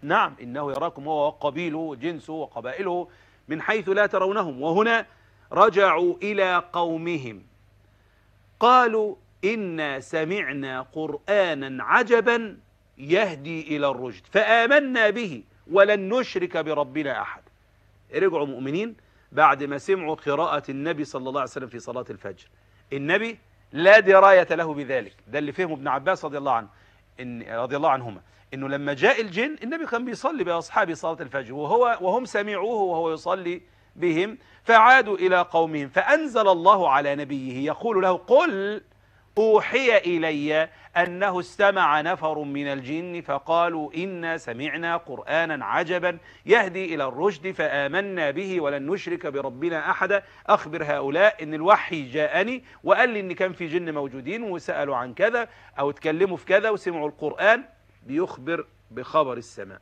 نعم إنه يراكم هو وقبيله وجنسه وقبائله من حيث لا ترونهم وهنا رجعوا إلى قومهم قالوا إنا سمعنا قرآنا عجبا يهدي إلى الرشد فآمنا به ولن نشرك بربنا أحد رجعوا مؤمنين بعد ما سمعوا قراءة النبي صلى الله عليه وسلم في صلاة الفجر النبي لا دراية له بذلك ده اللي فهمه ابن عباس رضي الله عنه إن رضي الله عنهما انه لما جاء الجن النبي كان بيصلي باصحابه صلاه الفجر وهو وهم سمعوه وهو يصلي بهم فعادوا الى قومهم فانزل الله على نبيه يقول له قل اوحي الي انه استمع نفر من الجن فقالوا انا سمعنا قرانا عجبا يهدي الى الرشد فامنا به ولن نشرك بربنا احدا اخبر هؤلاء ان الوحي جاءني وقال لي ان كان في جن موجودين وسالوا عن كذا او اتكلموا في كذا وسمعوا القران بيخبر بخبر السماء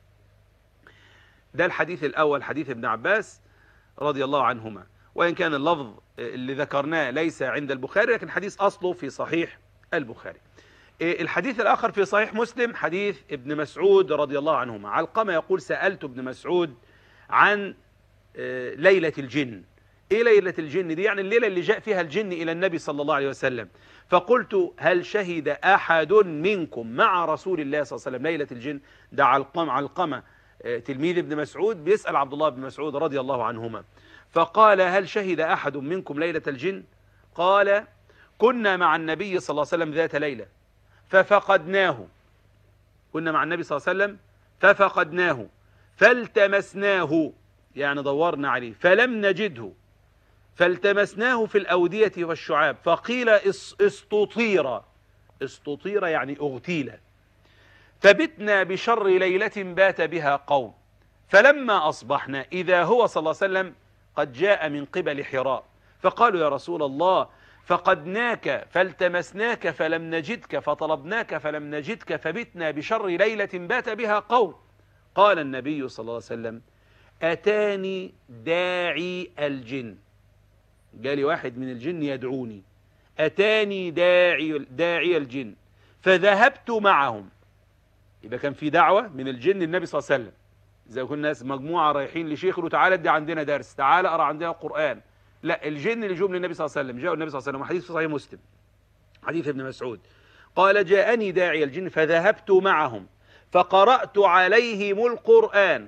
ده الحديث الأول حديث ابن عباس رضي الله عنهما وإن كان اللفظ اللي ذكرناه ليس عند البخاري لكن حديث أصله في صحيح البخاري الحديث الآخر في صحيح مسلم حديث ابن مسعود رضي الله عنهما علقمة يقول سألت ابن مسعود عن ليلة الجن ايه ليلة الجن دي يعني الليلة اللي جاء فيها الجن الى النبي صلى الله عليه وسلم فقلت هل شهد احد منكم مع رسول الله صلى الله عليه وسلم ليلة الجن ده علقم علقمة تلميذ ابن مسعود بيسأل عبد الله بن مسعود رضي الله عنهما فقال هل شهد احد منكم ليلة الجن قال كنا مع النبي صلى الله عليه وسلم ذات ليلة ففقدناه كنا مع النبي صلى الله عليه وسلم ففقدناه فالتمسناه يعني دورنا عليه فلم نجده فالتمسناه في الأودية والشعاب فقيل استطير استطير يعني اغتيل فبتنا بشر ليلة بات بها قوم فلما أصبحنا إذا هو صلى الله عليه وسلم قد جاء من قبل حراء فقالوا يا رسول الله فقدناك فالتمسناك فلم نجدك فطلبناك فلم نجدك فبتنا بشر ليلة بات بها قوم قال النبي صلى الله عليه وسلم أتاني داعي الجن جالي واحد من الجن يدعوني أتاني داعي, داعي الجن فذهبت معهم يبقى كان في دعوة من الجن النبي صلى الله عليه وسلم زي كنا ناس مجموعة رايحين لشيخ له تعالى ادي عندنا درس تعالى أرى عندنا القرآن لا الجن اللي جم للنبي صلى الله عليه وسلم جاءوا النبي صلى الله عليه وسلم حديث في صحيح مسلم حديث ابن مسعود قال جاءني داعي الجن فذهبت معهم فقرأت عليهم القرآن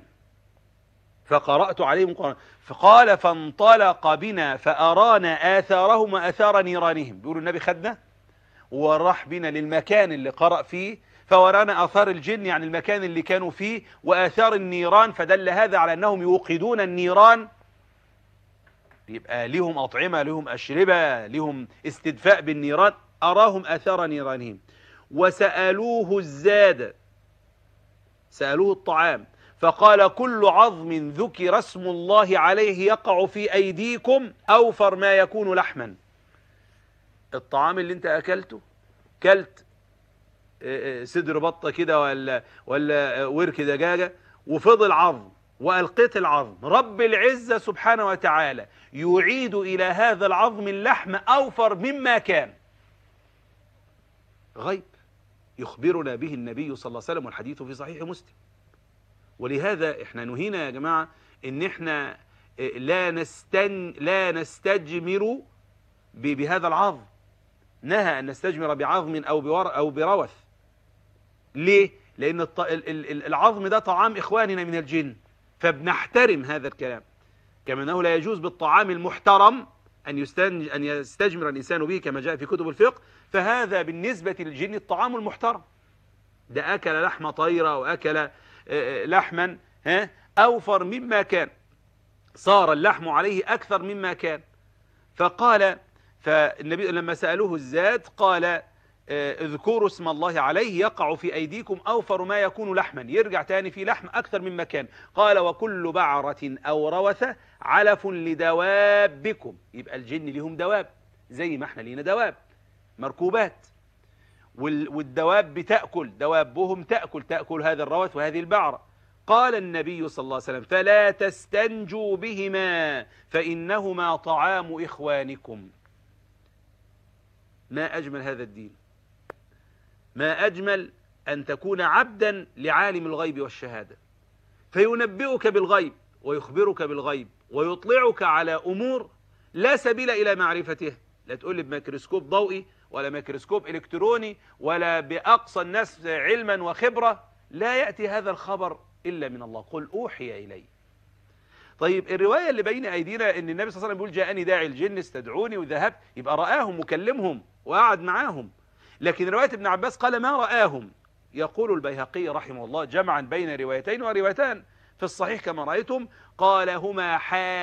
فقرأت عليهم القرآن فقال فانطلق بنا فأرانا آثارهم وآثار نيرانهم بيقولوا النبي خدنا وراح بنا للمكان اللي قرأ فيه فورانا آثار الجن يعني المكان اللي كانوا فيه وآثار النيران فدل هذا على أنهم يوقدون النيران يبقى لهم أطعمة لهم أشربة لهم استدفاء بالنيران أراهم آثار نيرانهم وسألوه الزاد سألوه الطعام فقال كل عظم ذكر اسم الله عليه يقع في أيديكم أوفر ما يكون لحما الطعام اللي انت أكلته كلت صدر بطة كده ولا, ولا ورك دجاجة وفضل عظم وألقيت العظم رب العزة سبحانه وتعالى يعيد إلى هذا العظم اللحم أوفر مما كان غيب يخبرنا به النبي صلى الله عليه وسلم والحديث في صحيح مسلم ولهذا احنا نهينا يا جماعة ان احنا لا نستن لا نستجمر بهذا العظم نهى ان نستجمر بعظم او بور او بروث ليه لان العظم ده طعام اخواننا من الجن فبنحترم هذا الكلام كما انه لا يجوز بالطعام المحترم ان ان يستجمر الانسان به كما جاء في كتب الفقه فهذا بالنسبة للجن الطعام المحترم ده اكل لحم طيرة واكل لحما ها أوفر مما كان صار اللحم عليه أكثر مما كان فقال فالنبي لما سألوه الزاد قال اذكروا اسم الله عليه يقع في أيديكم أوفر ما يكون لحما يرجع تاني في لحم أكثر مما كان قال وكل بعرة أو روثة علف لدوابكم يبقى الجن لهم دواب زي ما احنا لينا دواب مركوبات والدواب بتأكل دوابهم تأكل تأكل هذا الروث وهذه البعرة قال النبي صلى الله عليه وسلم فلا تستنجوا بهما فإنهما طعام إخوانكم ما أجمل هذا الدين ما أجمل أن تكون عبدا لعالم الغيب والشهادة فينبئك بالغيب ويخبرك بالغيب ويطلعك على أمور لا سبيل إلى معرفتها لا تقول لي بميكروسكوب ضوئي ولا ميكروسكوب إلكتروني ولا بأقصى الناس علما وخبرة لا يأتي هذا الخبر إلا من الله قل أوحي إلي طيب الرواية اللي بين أيدينا أن النبي صلى الله عليه وسلم بيقول جاءني داعي الجن استدعوني وذهبت يبقى رآهم وكلمهم وقعد معاهم لكن رواية ابن عباس قال ما رآهم يقول البيهقي رحمه الله جمعا بين روايتين وروايتان في الصحيح كما رأيتم قال هما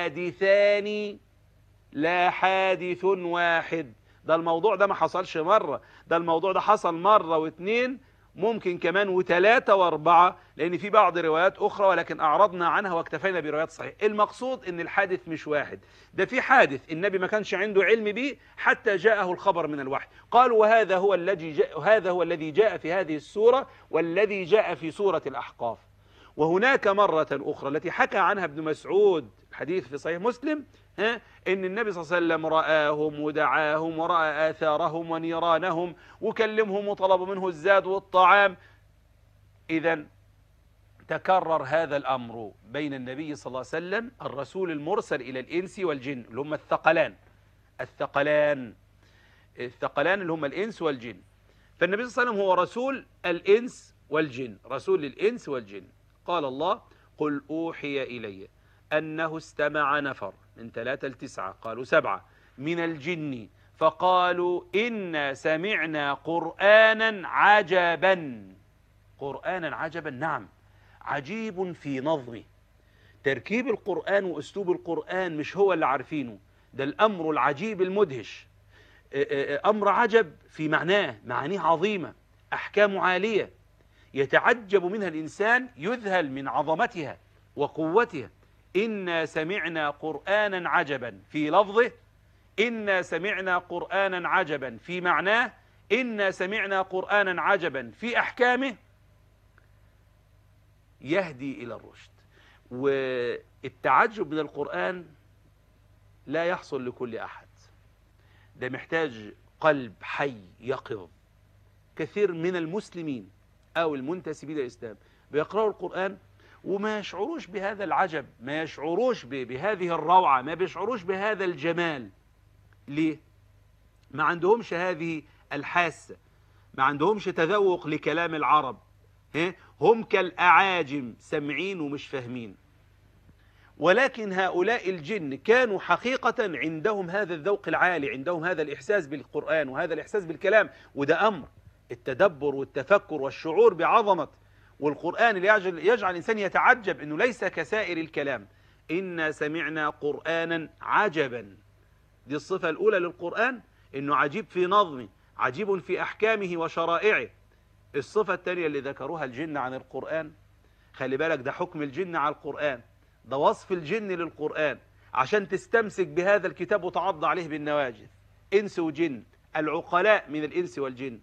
حادثان لا حادث واحد ده الموضوع ده ما حصلش مرة ده الموضوع ده حصل مرة واثنين ممكن كمان وثلاثة واربعة لان في بعض روايات اخرى ولكن اعرضنا عنها واكتفينا بروايات صحيح المقصود ان الحادث مش واحد ده في حادث النبي ما كانش عنده علم به حتى جاءه الخبر من الوحي قالوا وهذا هو الذي جاء هذا هو الذي جاء في هذه السورة والذي جاء في سورة الاحقاف وهناك مرة أخرى التي حكى عنها ابن مسعود الحديث في صحيح مسلم ها ان النبي صلى الله عليه وسلم رآهم ودعاهم ورأى آثارهم ونيرانهم وكلمهم وطلب منه الزاد والطعام إذا تكرر هذا الأمر بين النبي صلى الله عليه وسلم الرسول المرسل إلى الإنس والجن اللي هم الثقلان الثقلان الثقلان اللي هم الإنس والجن فالنبي صلى الله عليه وسلم هو رسول الإنس والجن رسول للإنس والجن قال الله قل أوحي إلي أنه استمع نفر من ثلاثة لتسعة قالوا سبعة من الجن فقالوا إنا سمعنا قرآنا عجبا قرآنا عجبا نعم عجيب في نظمه تركيب القرآن وأسلوب القرآن مش هو اللي عارفينه ده الأمر العجيب المدهش أمر عجب في معناه معانيه عظيمة أحكام عالية يتعجب منها الإنسان يذهل من عظمتها وقوتها إنا سمعنا قرآنا عجبا في لفظه إنا سمعنا قرآنا عجبا في معناه إنا سمعنا قرآنا عجبا في أحكامه يهدي إلى الرشد والتعجب من القرآن لا يحصل لكل أحد ده محتاج قلب حي يقظ كثير من المسلمين أو المنتسبين للإسلام بيقرأوا القرآن وما يشعروش بهذا العجب ما يشعروش بهذه الروعة ما بيشعروش بهذا الجمال ليه؟ ما عندهمش هذه الحاسة ما عندهمش تذوق لكلام العرب هم كالأعاجم سمعين ومش فاهمين ولكن هؤلاء الجن كانوا حقيقة عندهم هذا الذوق العالي عندهم هذا الإحساس بالقرآن وهذا الإحساس بالكلام وده أمر التدبر والتفكر والشعور بعظمة والقرآن اللي يجعل, يجعل الإنسان يتعجب أنه ليس كسائر الكلام إنا سمعنا قرآنا عجبا دي الصفة الأولى للقرآن أنه عجيب في نظمه عجيب في أحكامه وشرائعه الصفة الثانية اللي ذكروها الجن عن القرآن خلي بالك ده حكم الجن على القرآن ده وصف الجن للقرآن عشان تستمسك بهذا الكتاب وتعض عليه بالنواجذ إنس وجن العقلاء من الإنس والجن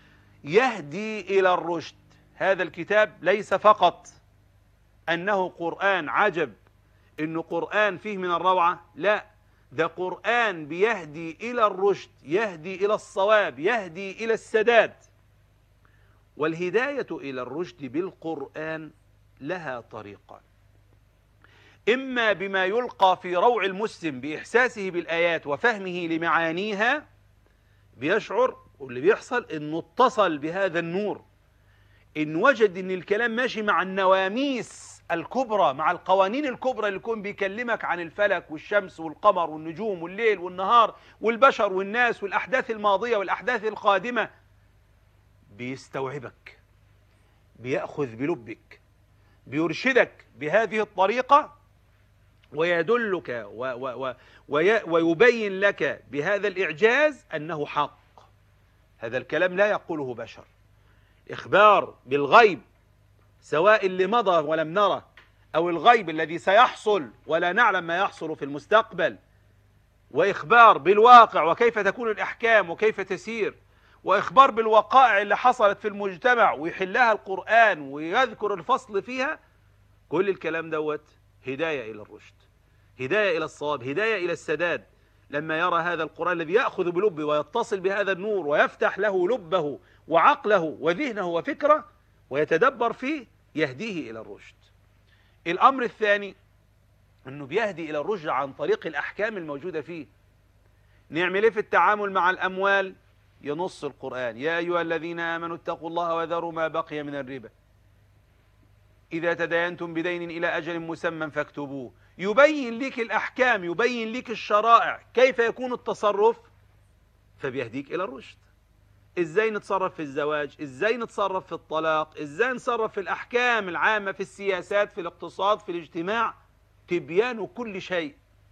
يهدي إلى الرشد هذا الكتاب ليس فقط أنه قرآن عجب إنه قرآن فيه من الروعة لا ده قرآن بيهدي إلى الرشد يهدي إلى الصواب يهدي إلى السداد والهداية إلى الرشد بالقرآن لها طريقان إما بما يلقى في روع المسلم بإحساسه بالآيات وفهمه لمعانيها بيشعر واللي بيحصل إنه اتصل بهذا النور إن وجد إن الكلام ماشي مع النواميس الكبرى مع القوانين الكبرى اللي يكون بيكلمك عن الفلك والشمس والقمر والنجوم والليل والنهار والبشر والناس والأحداث الماضية والأحداث القادمة بيستوعبك بيأخذ بلبك بيرشدك بهذه الطريقة ويدلك و و و ويبين لك بهذا الإعجاز أنه حق هذا الكلام لا يقوله بشر إخبار بالغيب سواء اللي مضى ولم نره أو الغيب الذي سيحصل ولا نعلم ما يحصل في المستقبل وإخبار بالواقع وكيف تكون الأحكام وكيف تسير وإخبار بالوقائع اللي حصلت في المجتمع ويحلها القرآن ويذكر الفصل فيها كل الكلام دوت هداية إلى الرشد هداية إلى الصواب هداية إلى السداد لما يرى هذا القرآن الذي يأخذ بلبه ويتصل بهذا النور ويفتح له لبه وعقله وذهنه وفكره ويتدبر فيه يهديه إلى الرشد الأمر الثاني أنه بيهدي إلى الرشد عن طريق الأحكام الموجودة فيه نعمل إيه في التعامل مع الأموال ينص القرآن يا أيها الذين آمنوا اتقوا الله وذروا ما بقي من الربا إذا تداينتم بدين إلى أجل مسمى فاكتبوه يبين لك الأحكام يبين لك الشرائع كيف يكون التصرف فبيهديك إلى الرشد إزاي نتصرف في الزواج إزاي نتصرف في الطلاق إزاي نتصرف في الأحكام العامة في السياسات في الاقتصاد في الاجتماع تبيان كل شيء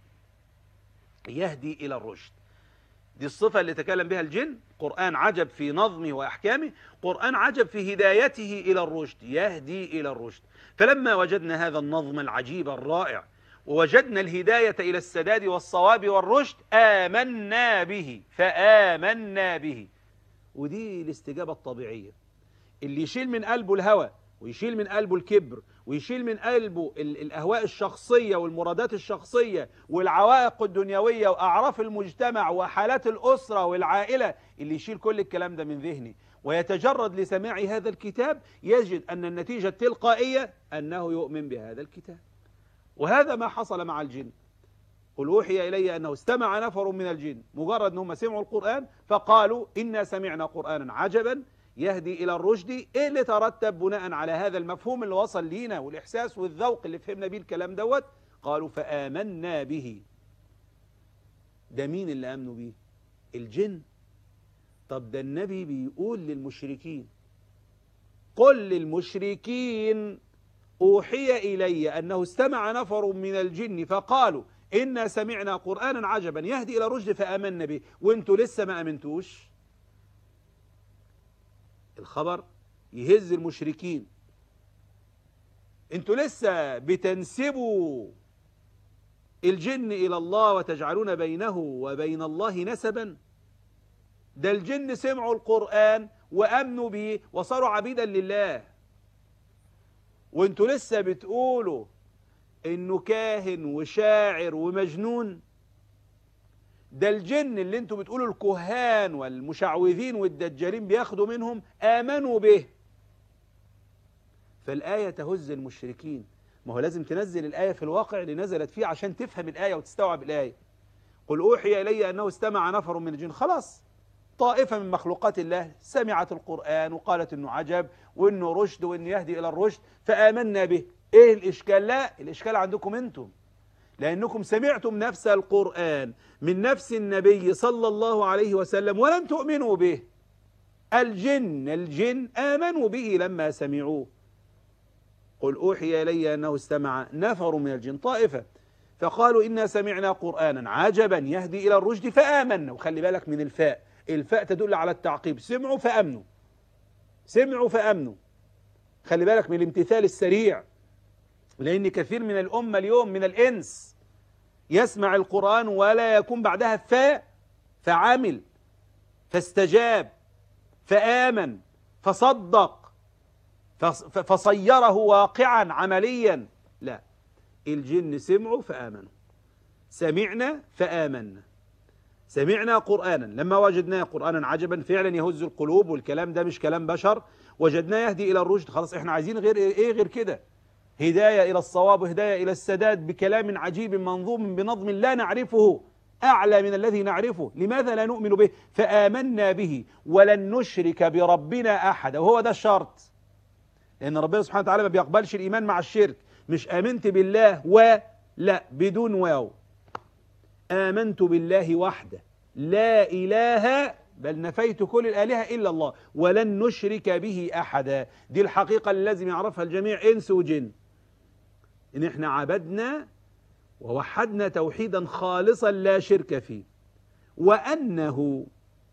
يهدي إلى الرشد دي الصفة اللي تكلم بها الجن قرآن عجب في نظمه وأحكامه قرآن عجب في هدايته إلى الرشد يهدي إلى الرشد فلما وجدنا هذا النظم العجيب الرائع ووجدنا الهداية إلى السداد والصواب والرشد آمنا به فآمنا به ودي الاستجابة الطبيعية اللي يشيل من قلبه الهوى ويشيل من قلبه الكبر ويشيل من قلبه الأهواء الشخصية والمرادات الشخصية والعوائق الدنيوية وأعراف المجتمع وحالات الأسرة والعائلة اللي يشيل كل الكلام ده من ذهنه ويتجرد لسماع هذا الكتاب يجد أن النتيجة التلقائية أنه يؤمن بهذا الكتاب وهذا ما حصل مع الجن قل أوحي إلي أنه استمع نفر من الجن مجرد أنهم سمعوا القرآن فقالوا إنا سمعنا قرآنا عجبا يهدي إلى الرشد إيه اللي ترتب بناء على هذا المفهوم اللي وصل لينا والإحساس والذوق اللي فهمنا بيه الكلام دوت قالوا فآمنا به ده مين اللي آمنوا به الجن طب ده النبي بيقول للمشركين قل للمشركين أوحي إلي أنه استمع نفر من الجن فقالوا إنا سمعنا قرآنا عجبا يهدي إلى الرشد فآمنا به وانتوا لسه ما أمنتوش الخبر يهز المشركين انتوا لسه بتنسبوا الجن إلى الله وتجعلون بينه وبين الله نسبا ده الجن سمعوا القرآن وأمنوا به وصاروا عبيدا لله وانتوا لسه بتقولوا انه كاهن وشاعر ومجنون ده الجن اللي انتوا بتقولوا الكهان والمشعوذين والدجالين بياخدوا منهم آمنوا به فالآية تهز المشركين ما هو لازم تنزل الآية في الواقع اللي نزلت فيه عشان تفهم الآية وتستوعب الآية قل أوحي إلي أنه استمع نفر من الجن خلاص طائفة من مخلوقات الله سمعت القرآن وقالت أنه عجب وأنه رشد وأنه يهدي إلى الرشد فآمنا به إيه الإشكال لا الإشكال عندكم أنتم لأنكم سمعتم نفس القرآن من نفس النبي صلى الله عليه وسلم ولم تؤمنوا به الجن الجن آمنوا به لما سمعوه قل أوحي إلي أنه استمع نفر من الجن طائفة فقالوا إنا سمعنا قرآنا عجبا يهدي إلى الرشد فآمنا وخلي بالك من الفاء الفاء تدل على التعقيب سمعوا فأمنوا سمعوا فأمنوا خلي بالك من الامتثال السريع لأن كثير من الأمة اليوم من الإنس يسمع القرآن ولا يكون بعدها فاء فعمل فاستجاب فآمن فصدق فصيره واقعا عمليا لا الجن سمعوا فآمنوا سمعنا فآمنا سمعنا قرآنا لما وجدناه قرآنا عجبا فعلا يهز القلوب والكلام ده مش كلام بشر وجدناه يهدي إلى الرشد خلاص احنا عايزين غير ايه غير كده هداية إلى الصواب وهداية إلى السداد بكلام عجيب منظوم بنظم لا نعرفه أعلى من الذي نعرفه لماذا لا نؤمن به فآمنا به ولن نشرك بربنا أحدا وهو ده الشرط لأن ربنا سبحانه وتعالى ما بيقبلش الإيمان مع الشرك مش آمنت بالله و لا بدون واو آمنت بالله وحده لا إله بل نفيت كل الآلهة إلا الله ولن نشرك به أحدا دي الحقيقة اللي لازم يعرفها الجميع إنس وجن إن إحنا عبدنا ووحدنا توحيدا خالصا لا شرك فيه وأنه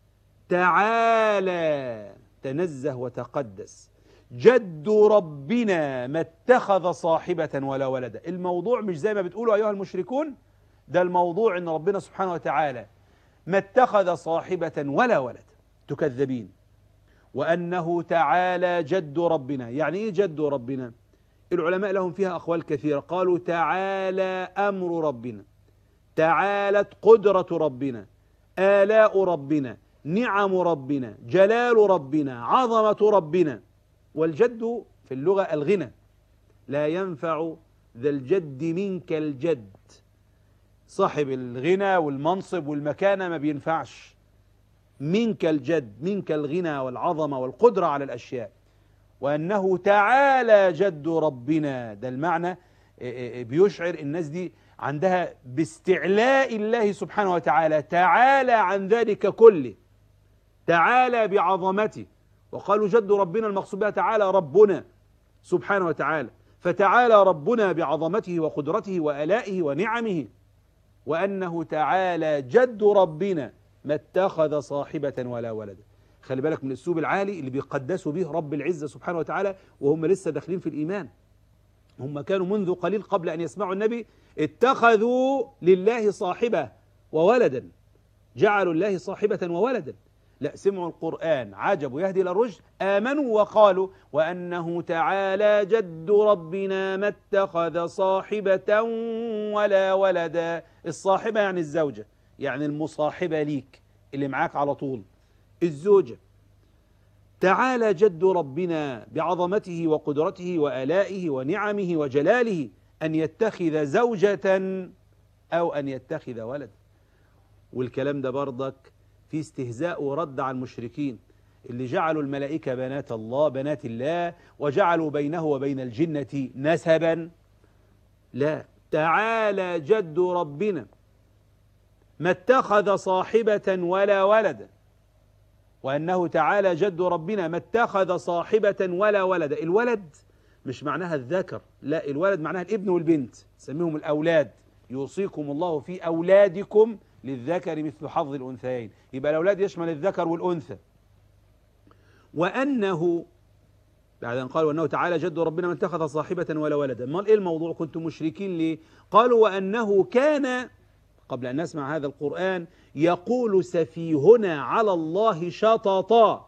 تعالى تنزه وتقدس جد ربنا ما اتخذ صاحبة ولا ولدا الموضوع مش زي ما بتقولوا أيها المشركون ده الموضوع ان ربنا سبحانه وتعالى ما اتخذ صاحبة ولا ولد تكذبين وأنه تعالى جد ربنا يعني إيه جد ربنا العلماء لهم فيها أقوال كثيرة قالوا تعالى أمر ربنا تعالت قدرة ربنا آلاء ربنا نعم ربنا جلال ربنا عظمة ربنا والجد في اللغة الغنى لا ينفع ذا الجد منك الجد صاحب الغنى والمنصب والمكانة ما بينفعش منك الجد منك الغنى والعظمة والقدرة على الأشياء وأنه تعالى جد ربنا ده المعنى بيشعر الناس دي عندها باستعلاء الله سبحانه وتعالى تعالى عن ذلك كله تعالى بعظمته وقالوا جد ربنا المقصود بها تعالى ربنا سبحانه وتعالى فتعالى ربنا بعظمته وقدرته وآلائه ونعمه وأنه تعالى جد ربنا ما اتخذ صاحبة ولا ولدا خلي بالك من الأسلوب العالي اللي بيقدسوا به رب العزة سبحانه وتعالى وهم لسه داخلين في الإيمان هم كانوا منذ قليل قبل أن يسمعوا النبي اتخذوا لله صاحبة وولدا جعلوا الله صاحبة وولدا لا سمعوا القرآن عجبوا يهدي إلى الرشد آمنوا وقالوا وأنه تعالى جد ربنا ما اتخذ صاحبة ولا ولدا الصاحبة يعني الزوجة يعني المصاحبة ليك اللي معاك على طول الزوجة تعالى جد ربنا بعظمته وقدرته وآلائه ونعمه وجلاله أن يتخذ زوجة أو أن يتخذ ولد والكلام ده برضك في استهزاء ورد على المشركين اللي جعلوا الملائكة بنات الله بنات الله وجعلوا بينه وبين الجنة نسبا لا تعالى جد ربنا ما اتخذ صاحبة ولا ولدا وأنه تعالى جد ربنا ما اتخذ صاحبة ولا ولدا الولد مش معناها الذكر لا الولد معناها الابن والبنت سميهم الأولاد يوصيكم الله في أولادكم للذكر مثل حظ الأنثيين يبقى الأولاد يشمل الذكر والأنثى وأنه بعد أن قالوا أنه تعالى جد ربنا ما اتخذ صاحبة ولا ولدا ما إيه الموضوع كنتم مشركين ليه قالوا وأنه كان قبل أن نسمع هذا القرآن يقول سفيهنا على الله شططا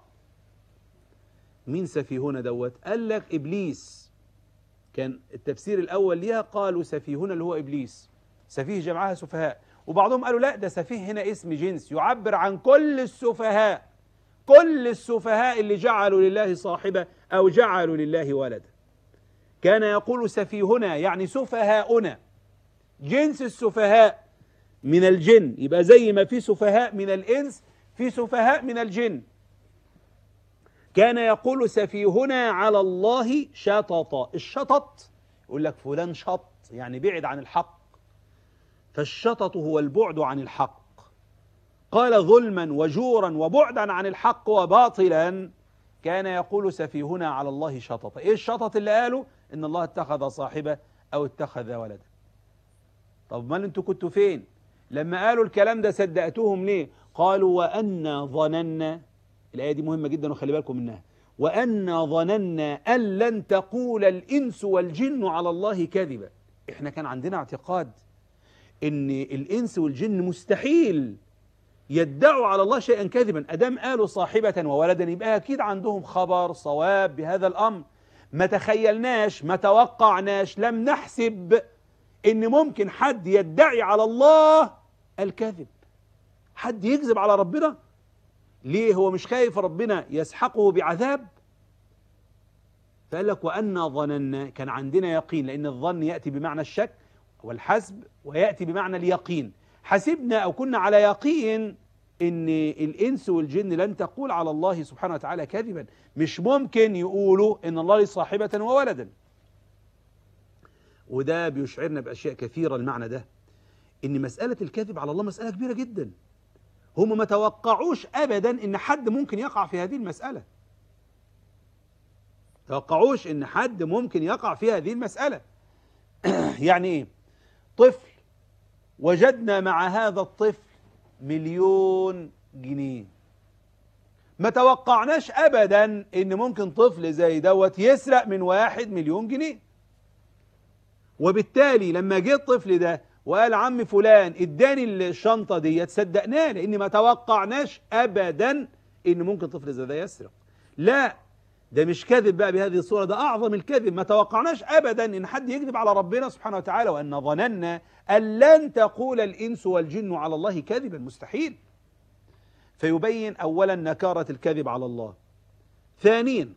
مين سفيهنا دوت قال لك إبليس كان التفسير الأول ليها قالوا سفيهنا اللي هو إبليس سفيه جمعها سفهاء وبعضهم قالوا لا ده سفيه هنا اسم جنس يعبر عن كل السفهاء كل السفهاء اللي جعلوا لله صاحبة أو جعلوا لله ولدا كان يقول سفيهنا يعني سفهاؤنا جنس السفهاء من الجن يبقى زي ما في سفهاء من الإنس في سفهاء من الجن كان يقول سفيهنا على الله شططا الشطط يقول لك فلان شط يعني بعد عن الحق فالشطط هو البعد عن الحق قال ظلما وجورا وبعدا عن الحق وباطلا كان يقول سفيهنا على الله شططا ايه الشطط اللي قاله ان الله اتخذ صاحبه او اتخذ ولدا طب ما انتوا كنتوا فين لما قالوا الكلام ده صدقتوهم ليه قالوا وأنا ظننا الآية دي مهمة جدا وخلي بالكم منها وأنا ظننا أن لن تقول الإنس والجن على الله كذبا إحنا كان عندنا اعتقاد إن الإنس والجن مستحيل يدعوا على الله شيئا كذبا أدام قالوا صاحبة وولدا يبقى أكيد عندهم خبر صواب بهذا الأمر ما تخيلناش ما توقعناش لم نحسب ان ممكن حد يدعي على الله الكذب حد يكذب على ربنا ليه هو مش خايف ربنا يسحقه بعذاب فقال لك وأنا ظننا كان عندنا يقين لأن الظن يأتي بمعنى الشك والحسب ويأتي بمعنى اليقين حسبنا أو كنا على يقين ان الانس والجن لن تقول على الله سبحانه وتعالى كذبا مش ممكن يقولوا ان الله لي صاحبة وولدا وده بيشعرنا بأشياء كثيرة المعنى ده إن مسألة الكذب على الله مسألة كبيرة جدا هم ما توقعوش أبدا إن حد ممكن يقع في هذه المسألة توقعوش إن حد ممكن يقع في هذه المسألة يعني إيه طفل وجدنا مع هذا الطفل مليون جنيه ما توقعناش أبدا إن ممكن طفل زي دوت يسرق من واحد مليون جنيه وبالتالي لما جه الطفل ده وقال عم فلان اداني الشنطة دي صدقناه لان ما توقعناش ابدا ان ممكن طفل زي ده يسرق لا ده مش كذب بقى بهذه الصورة ده أعظم الكذب ما توقعناش أبدا إن حد يكذب على ربنا سبحانه وتعالى وأن ظننا أن لن تقول الإنس والجن على الله كذبا مستحيل فيبين أولا نكارة الكذب على الله ثانيا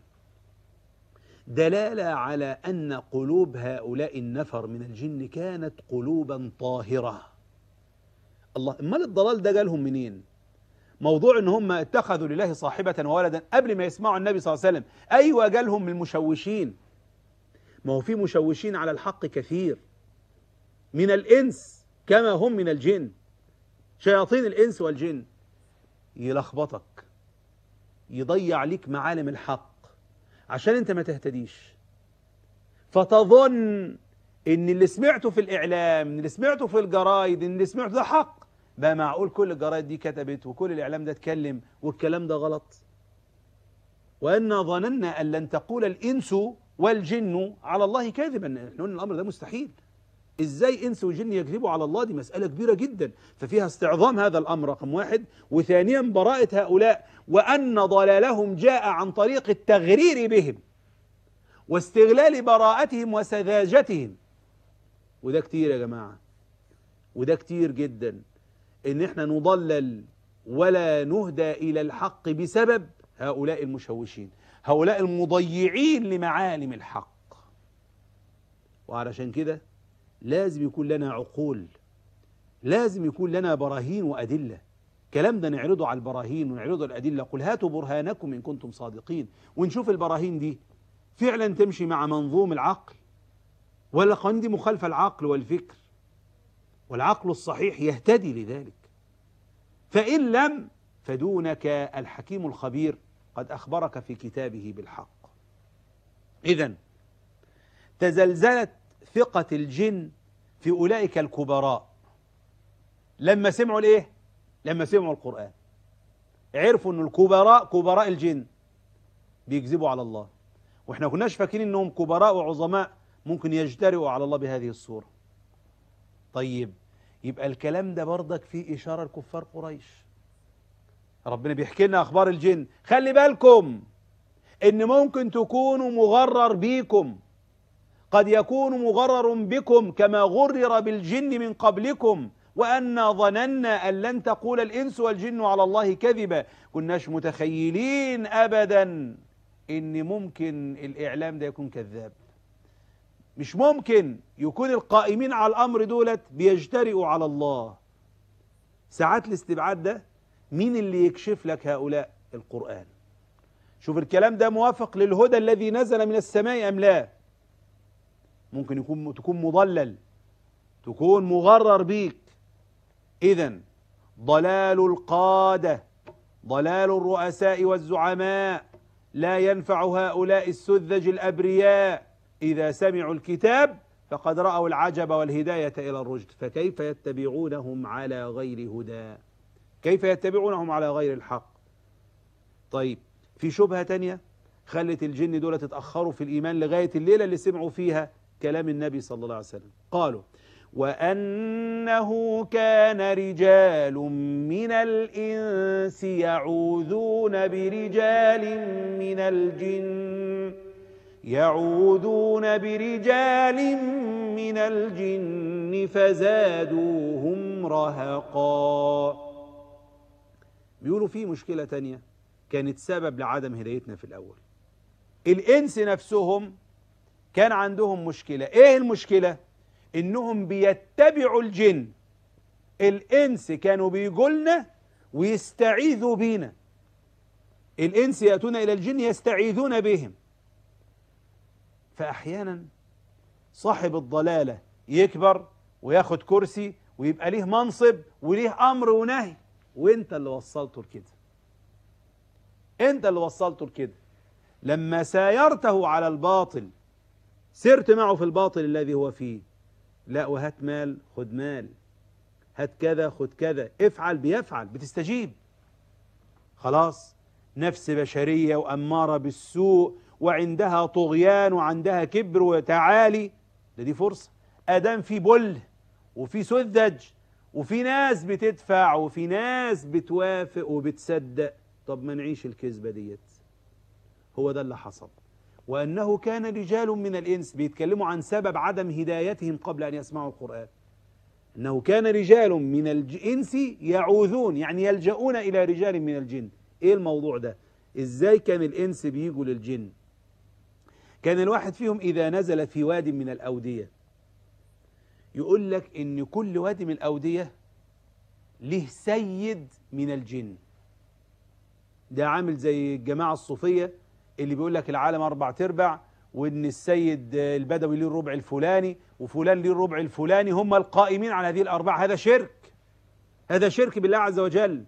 دلالة على أن قلوب هؤلاء النفر من الجن كانت قلوبا طاهرة الله امال الضلال ده جالهم منين موضوع ان هم اتخذوا لله صاحبة وولدا قبل ما يسمعوا النبي صلى الله عليه وسلم ايوه جالهم من المشوشين ما هو في مشوشين على الحق كثير من الانس كما هم من الجن شياطين الانس والجن يلخبطك يضيع ليك معالم الحق عشان انت ما تهتديش فتظن ان اللي سمعته في الاعلام ان اللي سمعته في الجرايد ان اللي سمعته ده حق بقى معقول كل الجرايد دي كتبت وكل الاعلام ده اتكلم والكلام ده غلط وأنا ظننا أن لن تقول الإنس والجن على الله كاذبا احنا قلنا الأمر ده مستحيل ازاي انس وجن يكذبوا على الله دي مسألة كبيرة جدا ففيها استعظام هذا الأمر رقم واحد وثانيا براءة هؤلاء وأن ضلالهم جاء عن طريق التغرير بهم واستغلال براءتهم وسذاجتهم وده كتير يا جماعة وده كتير جدا ان احنا نضلل ولا نهدى الى الحق بسبب هؤلاء المشوشين هؤلاء المضيعين لمعالم الحق وعلشان كده لازم يكون لنا عقول لازم يكون لنا براهين وأدلة كلام ده نعرضه على البراهين ونعرضه على الأدلة قل هاتوا برهانكم إن كنتم صادقين ونشوف البراهين دي فعلا تمشي مع منظوم العقل ولا قوانين دي مخالفة العقل والفكر والعقل الصحيح يهتدي لذلك فإن لم فدونك الحكيم الخبير قد أخبرك في كتابه بالحق إذا تزلزلت ثقة الجن في أولئك الكبراء لما سمعوا الإيه؟ لما سمعوا القرآن عرفوا أن الكبراء كبراء الجن بيكذبوا على الله وإحنا كناش فاكرين أنهم كبراء وعظماء ممكن يجترئوا على الله بهذه الصورة طيب يبقى الكلام ده برضك فيه إشارة لكفار قريش ربنا بيحكي لنا أخبار الجن خلي بالكم إن ممكن تكونوا مغرر بيكم قد يكون مغرر بكم كما غرر بالجن من قبلكم وأنا ظننا أن لن تقول الإنس والجن على الله كذبا كناش متخيلين أبدا إن ممكن الإعلام ده يكون كذاب مش ممكن يكون القائمين على الأمر دولت بيجترئوا على الله ساعات الاستبعاد ده مين اللي يكشف لك هؤلاء القرآن شوف الكلام ده موافق للهدى الذي نزل من السماء أم لا ممكن يكون تكون مضلل تكون مغرر بيك إذا ضلال القادة ضلال الرؤساء والزعماء لا ينفع هؤلاء السذج الأبرياء إذا سمعوا الكتاب فقد رأوا العجب والهداية إلى الرشد فكيف يتبعونهم على غير هدى كيف يتبعونهم على غير الحق طيب في شبهة تانية خلت الجن دول تتأخروا في الإيمان لغاية الليلة اللي سمعوا فيها كلام النبي صلى الله عليه وسلم قالوا وأنه كان رجال من الإنس يعوذون برجال من الجن يعوذون برجال من الجن فزادوهم رهقا بيقولوا في مشكلة تانية كانت سبب لعدم هدايتنا في الأول الإنس نفسهم كان عندهم مشكلة إيه المشكلة؟ إنهم بيتبعوا الجن الإنس كانوا بيقولنا ويستعيذوا بينا الإنس يأتون إلى الجن يستعيذون بهم فأحيانا صاحب الضلالة يكبر وياخد كرسي ويبقى ليه منصب وليه أمر ونهي وانت اللي وصلته لكده انت اللي وصلته لكده لما سايرته على الباطل سرت معه في الباطل الذي هو فيه لا وهات مال خد مال هات كذا خد كذا افعل بيفعل بتستجيب خلاص نفس بشرية وأمارة بالسوء وعندها طغيان وعندها كبر وتعالي ده دي فرصة أدام في بل وفي سذج وفي ناس بتدفع وفي ناس بتوافق وبتصدق طب ما نعيش الكذبة ديت هو ده اللي حصل وأنه كان رجال من الإنس بيتكلموا عن سبب عدم هدايتهم قبل أن يسمعوا القرآن أنه كان رجال من الإنس يعوذون يعني يلجؤون إلى رجال من الجن إيه الموضوع ده إزاي كان الإنس بيجوا للجن كان الواحد فيهم إذا نزل في واد من الأودية يقول لك إن كل وادي من الأودية له سيد من الجن ده عامل زي الجماعة الصوفية اللي بيقول لك العالم أربع تربع وإن السيد البدوي له الربع الفلاني وفلان له الربع الفلاني هم القائمين على هذه الأربعة هذا شرك هذا شرك بالله عز وجل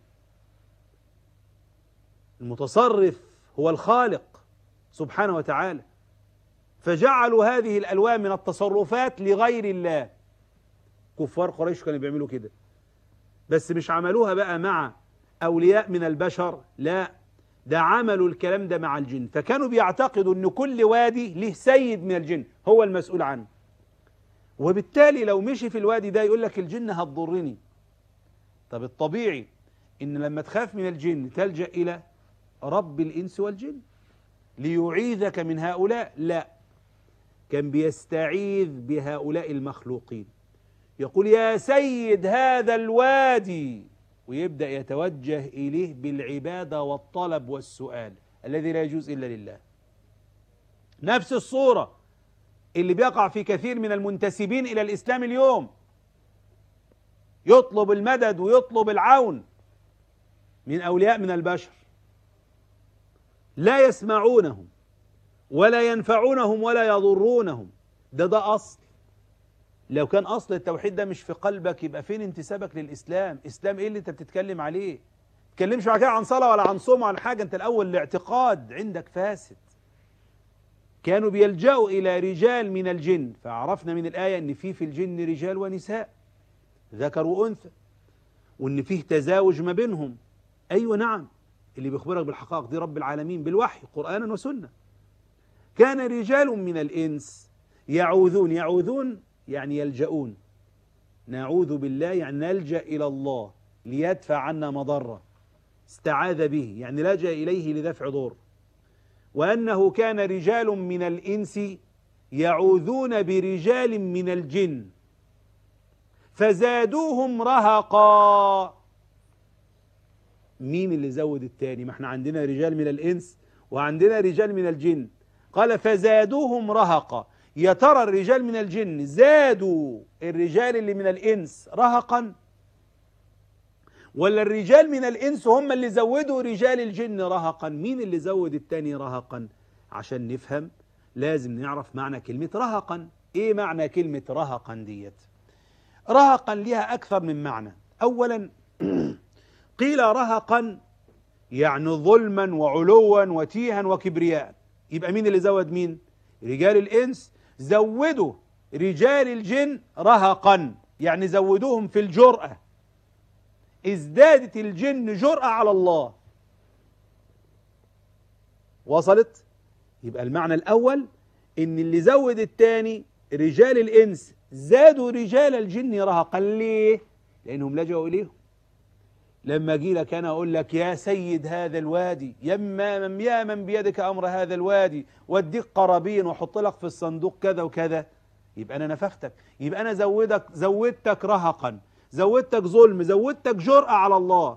المتصرف هو الخالق سبحانه وتعالى فجعلوا هذه الألوان من التصرفات لغير الله كفار قريش كانوا بيعملوا كده بس مش عملوها بقى مع أولياء من البشر لا ده عملوا الكلام ده مع الجن فكانوا بيعتقدوا أن كل وادي له سيد من الجن هو المسؤول عنه وبالتالي لو مشي في الوادي ده يقول لك الجن هتضرني طب الطبيعي ان لما تخاف من الجن تلجأ الى رب الانس والجن ليعيذك من هؤلاء لا كان بيستعيذ بهؤلاء المخلوقين يقول يا سيد هذا الوادي ويبدأ يتوجه إليه بالعبادة والطلب والسؤال الذي لا يجوز إلا لله نفس الصورة اللي بيقع في كثير من المنتسبين إلى الإسلام اليوم يطلب المدد ويطلب العون من أولياء من البشر لا يسمعونهم ولا ينفعونهم ولا يضرونهم ده ده أصل لو كان أصل التوحيد ده مش في قلبك يبقى فين انتسابك للإسلام إسلام إيه اللي أنت بتتكلم عليه تتكلمش بعد كده عن صلاة ولا عن صوم ولا حاجة أنت الأول الاعتقاد عندك فاسد كانوا بيلجأوا إلى رجال من الجن فعرفنا من الآية أن في في الجن رجال ونساء ذكر وأنثى وأن فيه تزاوج ما بينهم أيوة نعم اللي بيخبرك بالحقائق دي رب العالمين بالوحي قرآنا وسنة كان رجال من الإنس يعوذون يعوذون يعني يلجؤون نعوذ بالله يعني نلجأ إلى الله ليدفع عنا مضرة استعاذ به يعني لجأ إليه لدفع ضر وأنه كان رجال من الإنس يعوذون برجال من الجن فزادوهم رهقا مين اللي زود التاني ما احنا عندنا رجال من الإنس وعندنا رجال من الجن قال فزادوهم رهقا يا ترى الرجال من الجن زادوا الرجال اللي من الإنس رهقا ولا الرجال من الإنس هم اللي زودوا رجال الجن رهقا مين اللي زود التاني رهقا عشان نفهم لازم نعرف معنى كلمة رهقا ايه معنى كلمة رهقا ديت رهقا لها أكثر من معنى أولا قيل رهقا يعني ظلما وعلوا وتيها وكبرياء يبقى مين اللي زود مين رجال الإنس زودوا رجال الجن رهقا يعني زودوهم في الجرأة ازدادت الجن جرأة على الله وصلت يبقى المعنى الأول إن اللي زود الثاني رجال الإنس زادوا رجال الجن رهقا ليه؟ لأنهم لجأوا إليهم لما أجي لك أنا أقول لك يا سيد هذا الوادي يما من يا من بيدك أمر هذا الوادي واديك قرابين وحط لك في الصندوق كذا وكذا يبقى أنا نفختك يبقى أنا زودك زودتك رهقا زودتك ظلم زودتك جرأة على الله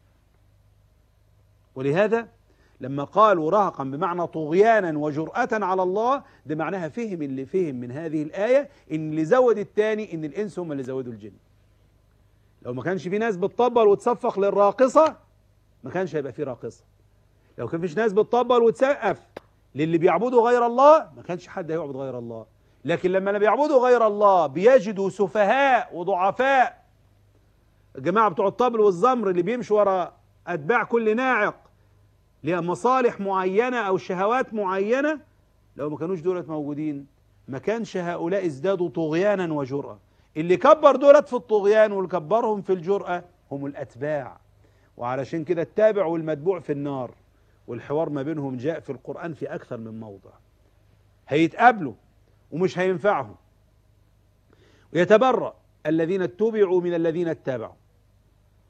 ولهذا لما قالوا رهقا بمعنى طغيانا وجرأة على الله ده معناها فهم اللي فهم من هذه الآية إن اللي زود التاني إن الإنس هم اللي زودوا الجن لو ما كانش في ناس بتطبل وتصفق للراقصة ما كانش هيبقى في راقصة لو كان فيش ناس بتطبل وتسقف للي بيعبدوا غير الله ما كانش حد هيعبد غير الله لكن لما بيعبدوا غير الله بيجدوا سفهاء وضعفاء الجماعة بتوع الطبل والزمر اللي بيمشوا ورا أتباع كل ناعق لها مصالح معينة أو شهوات معينة لو ما كانوش دولت موجودين ما كانش هؤلاء ازدادوا طغيانا وجرأة اللي كبر دولت في الطغيان واللي كبرهم في الجرأة هم الأتباع وعلشان كده التابع والمتبوع في النار والحوار ما بينهم جاء في القرآن في أكثر من موضع هيتقابلوا ومش هينفعهم ويتبرأ الذين اتبعوا من الذين اتبعوا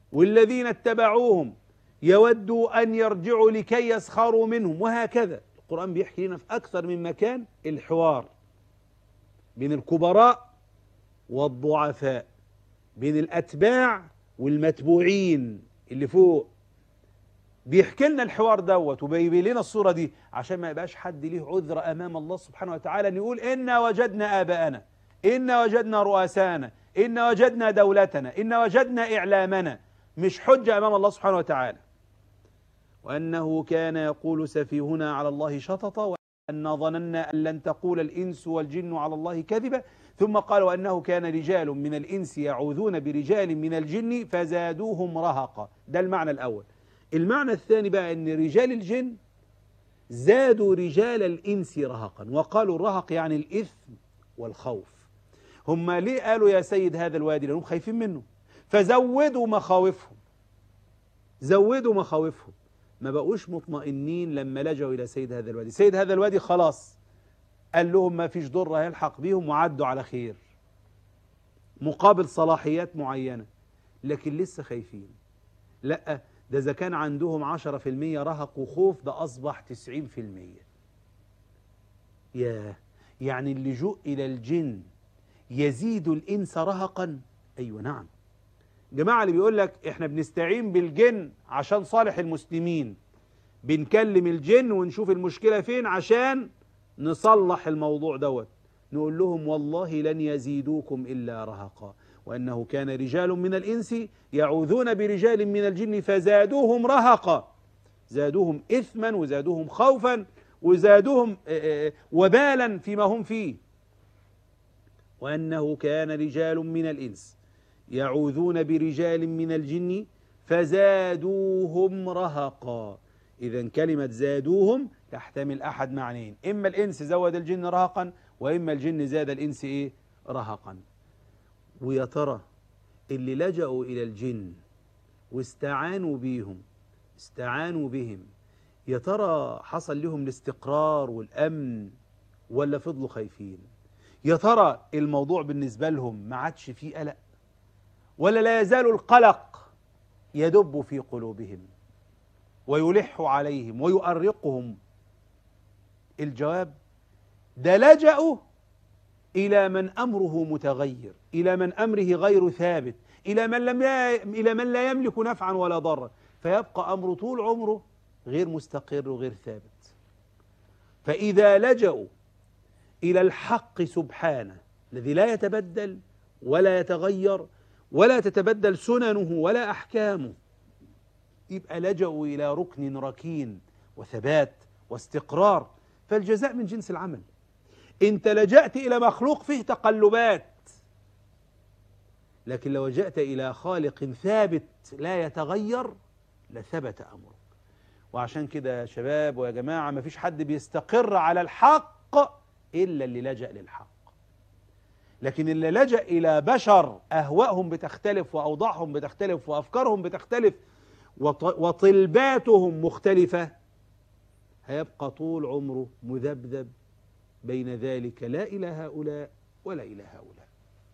والذين اتبعوهم يودوا أن يرجعوا لكي يسخروا منهم وهكذا القرآن بيحكي لنا في أكثر من مكان الحوار بين الكبراء والضعفاء بين الأتباع والمتبوعين اللي فوق بيحكي لنا الحوار دوت وبيبين لنا الصورة دي عشان ما يبقاش حد ليه عذر أمام الله سبحانه وتعالى أن يقول إنا وجدنا آباءنا إنا وجدنا رؤسانا إنا وجدنا دولتنا إنا وجدنا إعلامنا مش حجة أمام الله سبحانه وتعالى وأنه كان يقول سفيهنا على الله شططا وأن ظننا أن لن تقول الإنس والجن على الله كذبا ثم قال وأنه كان رجال من الإنس يعوذون برجال من الجن فزادوهم رهقا ده المعنى الأول المعنى الثاني بقى أن رجال الجن زادوا رجال الإنس رهقا وقالوا الرهق يعني الإثم والخوف هم ليه قالوا يا سيد هذا الوادي لأنهم خايفين منه فزودوا مخاوفهم زودوا مخاوفهم ما بقوش مطمئنين لما لجوا إلى سيد هذا الوادي سيد هذا الوادي خلاص قال لهم ما فيش ضر هيلحق بيهم وعدوا على خير مقابل صلاحيات معينة لكن لسه خايفين لا ده إذا كان عندهم عشرة في المية رهق وخوف ده أصبح تسعين في المية ياه يعني اللجوء إلى الجن يزيد الإنس رهقا أيوة نعم جماعة اللي بيقول لك احنا بنستعين بالجن عشان صالح المسلمين بنكلم الجن ونشوف المشكلة فين عشان نصلح الموضوع دوت نقول لهم والله لن يزيدوكم إلا رهقا وأنه كان رجال من الإنس يعوذون برجال من الجن فزادوهم رهقا زادوهم إثما وزادوهم خوفا وزادوهم وبالا فيما هم فيه وأنه كان رجال من الإنس يعوذون برجال من الجن فزادوهم رهقا إذا كلمة زادوهم تحتمل أحد معنيين إما الإنس زود الجن رهقا وإما الجن زاد الإنس إيه رهقا ويا ترى اللي لجأوا إلى الجن واستعانوا بيهم استعانوا بهم يا ترى حصل لهم الاستقرار والأمن ولا فضلوا خايفين يا ترى الموضوع بالنسبة لهم ما عادش فيه قلق ولا لا يزال القلق يدب في قلوبهم ويلح عليهم ويؤرقهم الجواب ده لجأوا إلى من أمره متغير إلى من أمره غير ثابت إلى من, لم ي... إلى من لا يملك نفعا ولا ضرا فيبقى أمره طول عمره غير مستقر وغير ثابت فإذا لجأوا إلى الحق سبحانه الذي لا يتبدل ولا يتغير ولا تتبدل سننه ولا أحكامه يبقى لجأوا إلى ركن ركين وثبات واستقرار فالجزاء من جنس العمل انت لجأت إلى مخلوق فيه تقلبات لكن لو لجأت إلى خالق ثابت لا يتغير لثبت أمرك وعشان كده يا شباب ويا جماعة ما فيش حد بيستقر على الحق إلا اللي لجأ للحق لكن اللي لجأ إلى بشر أهوائهم بتختلف وأوضاعهم بتختلف وأفكارهم بتختلف وطلباتهم مختلفة هيبقى طول عمره مذبذب بين ذلك لا إلى هؤلاء ولا إلى هؤلاء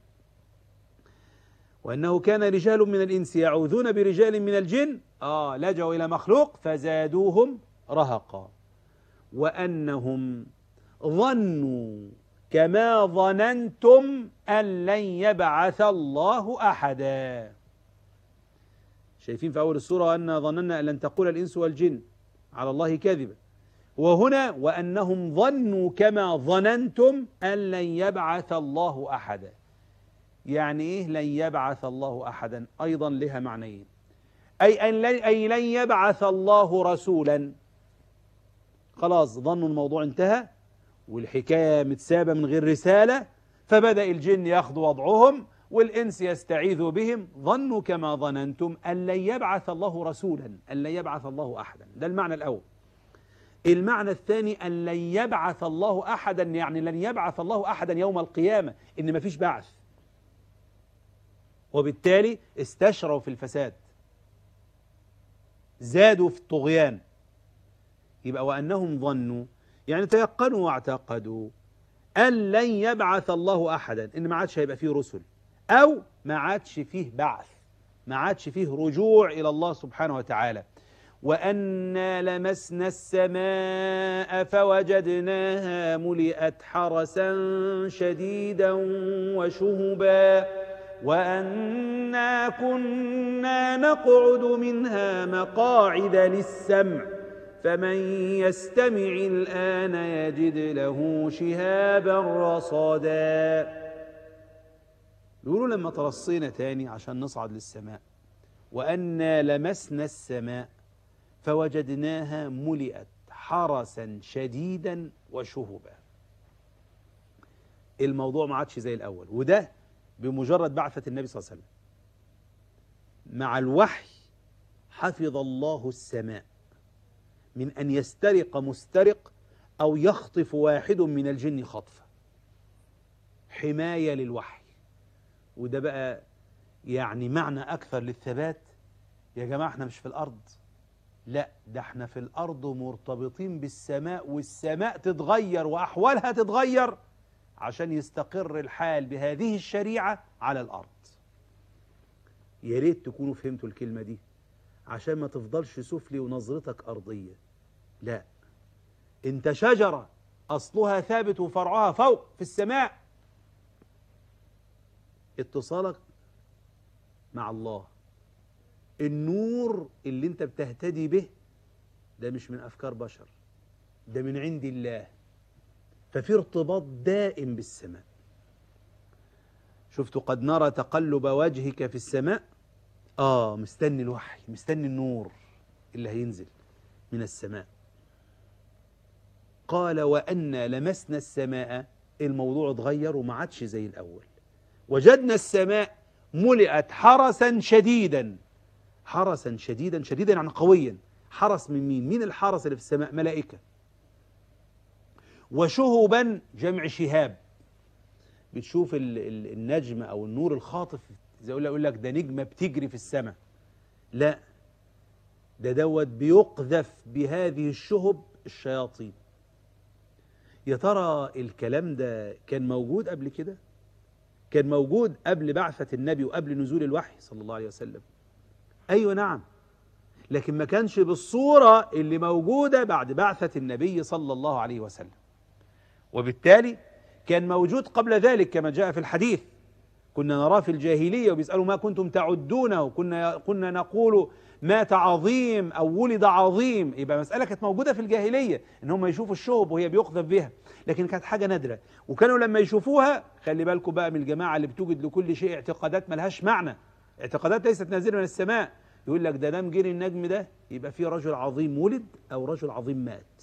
وأنه كان رجال من الإنس يعوذون برجال من الجن آه لجوا إلى مخلوق فزادوهم رهقا وأنهم ظنوا كما ظننتم أن لن يبعث الله أحدا شايفين في أول السورة أن ظننا أن لن تقول الإنس والجن على الله كذبا وهنا وأنهم ظنوا كما ظننتم أن لن يبعث الله أحدا يعني إيه لن يبعث الله أحدا أيضا لها معنيين أي, أن لن, أي لن يبعث الله رسولا خلاص ظنوا الموضوع انتهى والحكاية متسابة من غير رسالة فبدأ الجن ياخذ وضعهم والإنس يستعيذ بهم ظنوا كما ظننتم أن لن يبعث الله رسولا أن لن يبعث الله أحدا ده المعنى الأول المعنى الثاني أن لن يبعث الله أحدا يعني لن يبعث الله أحدا يوم القيامة إن مفيش بعث وبالتالي استشروا في الفساد زادوا في الطغيان يبقى وأنهم ظنوا يعني تيقنوا واعتقدوا أن لن يبعث الله أحدا إن ما عادش هيبقى فيه رسل أو ما عادش فيه بعث ما عادش فيه رجوع إلى الله سبحانه وتعالى وأنا لمسنا السماء فوجدناها ملئت حرسا شديدا وشهبا وأنا كنا نقعد منها مقاعد للسمع فمن يستمع الآن يجد له شهابا رصدا يقولوا لما ترصينا تاني عشان نصعد للسماء وأنا لمسنا السماء فوجدناها ملئت حرسا شديدا وشهبا الموضوع ما عادش زي الأول وده بمجرد بعثة النبي صلى الله عليه وسلم مع الوحي حفظ الله السماء من أن يسترق مسترق أو يخطف واحد من الجن خطفة حماية للوحي وده بقى يعني معنى أكثر للثبات يا جماعة احنا مش في الأرض لا ده احنا في الأرض مرتبطين بالسماء والسماء تتغير وأحوالها تتغير عشان يستقر الحال بهذه الشريعة على الأرض يا ريت تكونوا فهمتوا الكلمة دي عشان ما تفضلش سفلي ونظرتك أرضية لا انت شجرة أصلها ثابت وفرعها فوق في السماء اتصالك مع الله النور اللي انت بتهتدي به ده مش من أفكار بشر ده من عند الله ففي ارتباط دائم بالسماء شفت قد نرى تقلب وجهك في السماء آه مستني الوحي مستني النور اللي هينزل من السماء قال وأنا لمسنا السماء الموضوع اتغير وما عادش زي الأول وجدنا السماء ملئت حرسا شديدا حرسا شديدا شديدا يعني قويا حرس من مين مين الحرس اللي في السماء ملائكة وشهبا جمع شهاب بتشوف ال ال النجم او النور الخاطف زي اقول لك ده نجمه بتجري في السماء لا ده دوت بيقذف بهذه الشهب الشياطين يا ترى الكلام ده كان موجود قبل كده كان موجود قبل بعثة النبي وقبل نزول الوحي صلى الله عليه وسلم أيوة نعم لكن ما كانش بالصورة اللي موجودة بعد بعثة النبي صلى الله عليه وسلم وبالتالي كان موجود قبل ذلك كما جاء في الحديث كنا نراه في الجاهلية وبيسألوا ما كنتم تعدونه كنا, كنا نقول مات عظيم أو ولد عظيم يبقى مسألة كانت موجودة في الجاهلية إن هم يشوفوا الشهب وهي بيقذف بها لكن كانت حاجة نادرة وكانوا لما يشوفوها خلي بالكم بقى من الجماعة اللي بتوجد لكل شيء اعتقادات ملهاش معنى اعتقادات ليست نازلة من السماء يقول لك ده دام جري النجم ده يبقى في رجل عظيم ولد أو رجل عظيم مات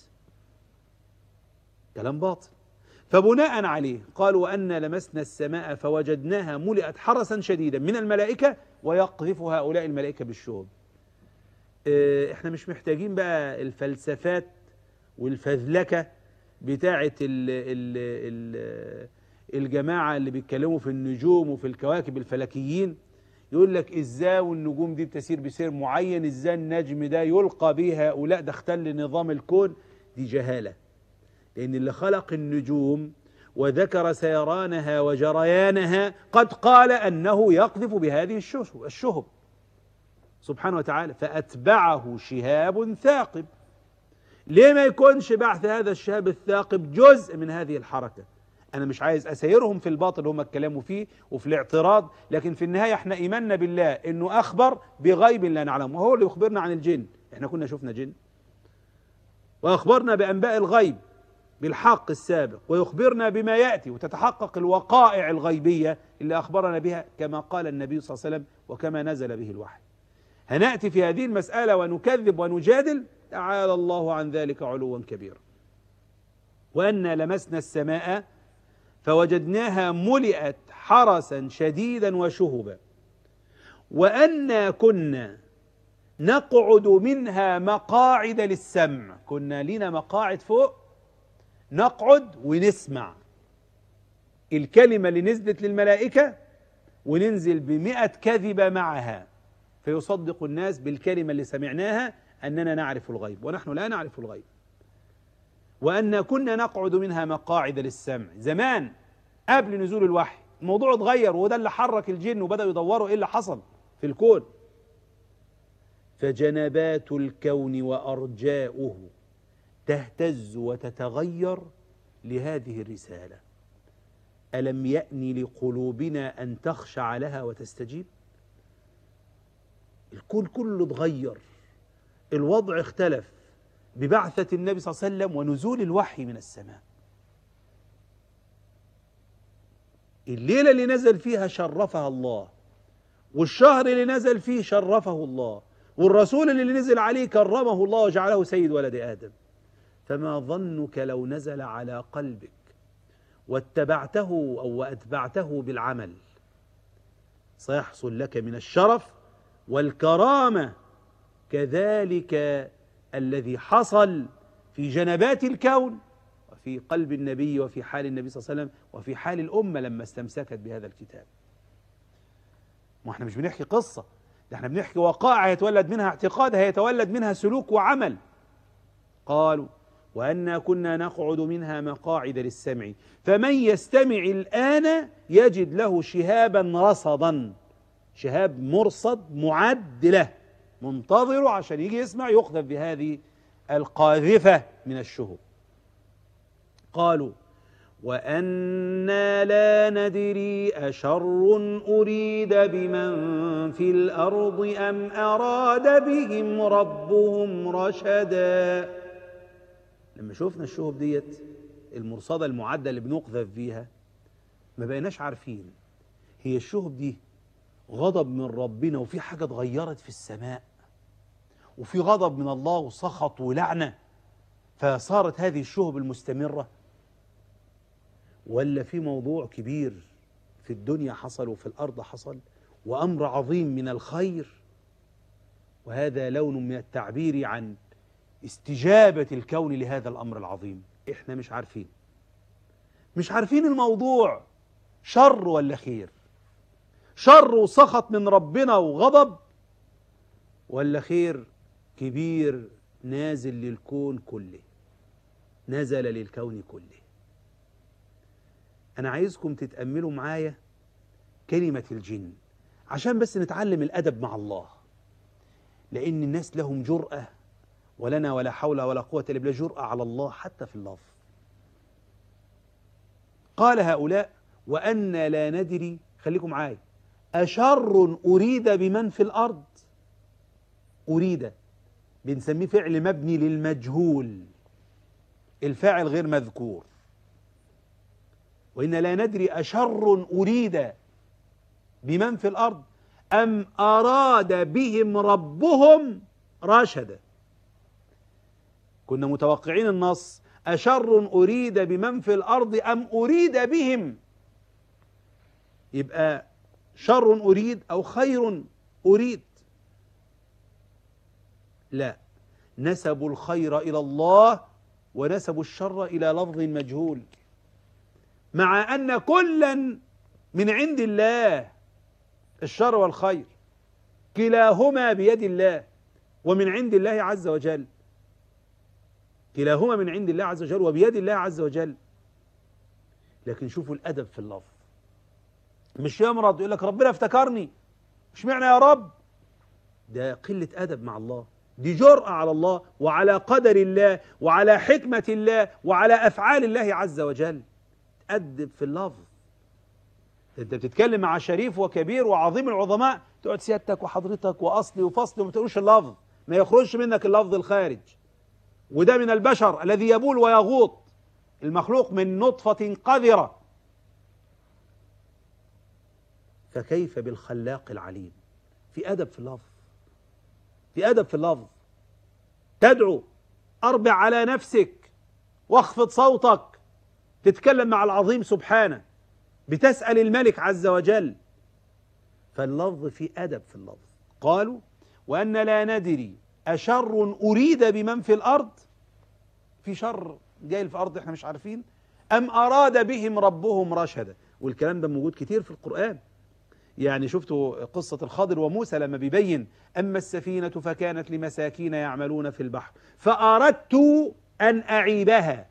كلام باطل فبناء عليه قالوا وأن لمسنا السماء فوجدناها ملئت حرسا شديدا من الملائكة ويقذف هؤلاء الملائكة بالشهب احنا مش محتاجين بقى الفلسفات والفذلكة بتاعة ال ال ال الجماعة اللي بيتكلموا في النجوم وفي الكواكب الفلكيين يقول لك ازاي والنجوم دي بتسير بسير معين ازاي النجم ده يلقى به هؤلاء ده اختل نظام الكون دي جهالة لأن اللي خلق النجوم وذكر سيرانها وجريانها قد قال أنه يقذف بهذه الشهب سبحانه وتعالى فأتبعه شهاب ثاقب ليه ما يكونش بعث هذا الشهاب الثاقب جزء من هذه الحركة أنا مش عايز أسيرهم في الباطل اللي هم اتكلموا فيه وفي الاعتراض لكن في النهاية احنا إيماننا بالله إنه أخبر بغيب لا نعلمه وهو اللي يخبرنا عن الجن احنا كنا شفنا جن وأخبرنا بأنباء الغيب بالحق السابق ويخبرنا بما يأتي وتتحقق الوقائع الغيبية اللي أخبرنا بها كما قال النبي صلى الله عليه وسلم وكما نزل به الوحي هنأتي في هذه المسألة ونكذب ونجادل تعالى الله عن ذلك علوا كبيرا وأنا لمسنا السماء فوجدناها ملئت حرسا شديدا وشهبا وأنا كنا نقعد منها مقاعد للسمع كنا لنا مقاعد فوق نقعد ونسمع الكلمة اللي نزلت للملائكة وننزل بمئة كذبة معها فيصدق الناس بالكلمة اللي سمعناها أننا نعرف الغيب ونحن لا نعرف الغيب وأن كنا نقعد منها مقاعد للسمع زمان قبل نزول الوحي الموضوع اتغير وده اللي حرك الجن وبدأوا يدوروا إيه اللي حصل في الكون فجنبات الكون وأرجاؤه تهتز وتتغير لهذه الرسالة ألم يأني لقلوبنا أن تخشع لها وتستجيب الكون كله اتغير الوضع اختلف ببعثة النبي صلى الله عليه وسلم ونزول الوحي من السماء الليلة اللي نزل فيها شرفها الله والشهر اللي نزل فيه شرفه الله والرسول اللي نزل عليه كرمه الله وجعله سيد ولد آدم فما ظنك لو نزل على قلبك واتبعته أو وأتبعته بالعمل سيحصل لك من الشرف والكرامة كذلك الذي حصل في جنبات الكون وفي قلب النبي وفي حال النبي صلى الله عليه وسلم وفي حال الأمة لما استمسكت بهذا الكتاب ما احنا مش بنحكي قصة ده احنا بنحكي وقائع يتولد منها اعتقاد هيتولد منها سلوك وعمل قالوا وأنا كنا نقعد منها مقاعد للسمع فمن يستمع الآن يجد له شهابا رصدا شهاب مرصد معد له منتظره عشان يجي يسمع يقذف بهذه القاذفة من الشهب قالوا وأنا لا ندري أشر أريد بمن في الأرض أم أراد بهم ربهم رشدا لما شفنا الشهب ديت المرصدة المعدة اللي بنقذف بيها ما بقيناش عارفين هي الشهب دي غضب من ربنا وفي حاجة اتغيرت في السماء وفي غضب من الله وسخط ولعنة فصارت هذه الشهب المستمرة ولا في موضوع كبير في الدنيا حصل وفي الأرض حصل وأمر عظيم من الخير وهذا لون من التعبير عن استجابة الكون لهذا الأمر العظيم إحنا مش عارفين مش عارفين الموضوع شر ولا خير شر وسخط من ربنا وغضب ولا خير كبير نازل للكون كله نزل للكون كله أنا عايزكم تتأملوا معايا كلمة الجن عشان بس نتعلم الأدب مع الله لأن الناس لهم جرأة ولنا ولا حول ولا قوة إلا بالله جرأة على الله حتى في اللفظ قال هؤلاء وأن لا ندري خليكم معايا أشر أريد بمن في الأرض أريد بنسميه فعل مبني للمجهول الفاعل غير مذكور وإن لا ندري أشر أريد بمن في الأرض أم أراد بهم ربهم رشدا كنا متوقعين النص أشر أريد بمن في الأرض أم أريد بهم يبقى شر أريد أو خير أريد لا نسبوا الخير إلى الله ونسبوا الشر إلى لفظ مجهول مع أن كلا من عند الله الشر والخير كلاهما بيد الله ومن عند الله عز وجل كلاهما من عند الله عز وجل وبيد الله عز وجل لكن شوفوا الأدب في اللفظ مش يمرض يقول لك ربنا افتكرني مش معنى يا رب ده قلة أدب مع الله دي جرأة على الله وعلى قدر الله وعلى حكمة الله وعلى أفعال الله عز وجل تأدب في اللفظ انت بتتكلم مع شريف وكبير وعظيم العظماء تقعد سيادتك وحضرتك واصلي وفصلي وما تقولش اللفظ ما يخرجش منك اللفظ الخارج وده من البشر الذي يبول ويغوط المخلوق من نطفة قذرة فكيف بالخلاق العليم في أدب في اللفظ في أدب في اللفظ تدعو أربع على نفسك واخفض صوتك تتكلم مع العظيم سبحانه بتسأل الملك عز وجل فاللفظ في أدب في اللفظ قالوا وأن لا ندري أشر أريد بمن في الأرض في شر جاي في الأرض احنا مش عارفين أم أراد بهم ربهم رشدا والكلام ده موجود كتير في القرآن يعني شفتوا قصة الخضر وموسى لما بيبين أما السفينة فكانت لمساكين يعملون في البحر فأردت أن أعيبها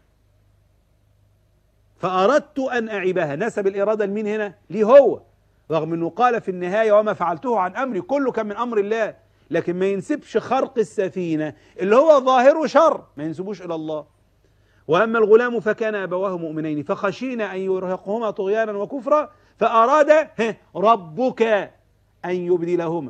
فأردت أن أعيبها نسب الإرادة لمين هنا ليه هو رغم أنه قال في النهاية وما فعلته عن أمري كله كان من أمر الله لكن ما ينسبش خرق السفينة اللي هو ظاهره شر ما ينسبوش إلى الله وأما الغلام فكان أبواه مؤمنين فخشينا أن يرهقهما طغيانا وكفرا فأراد ربك أن يبدلهما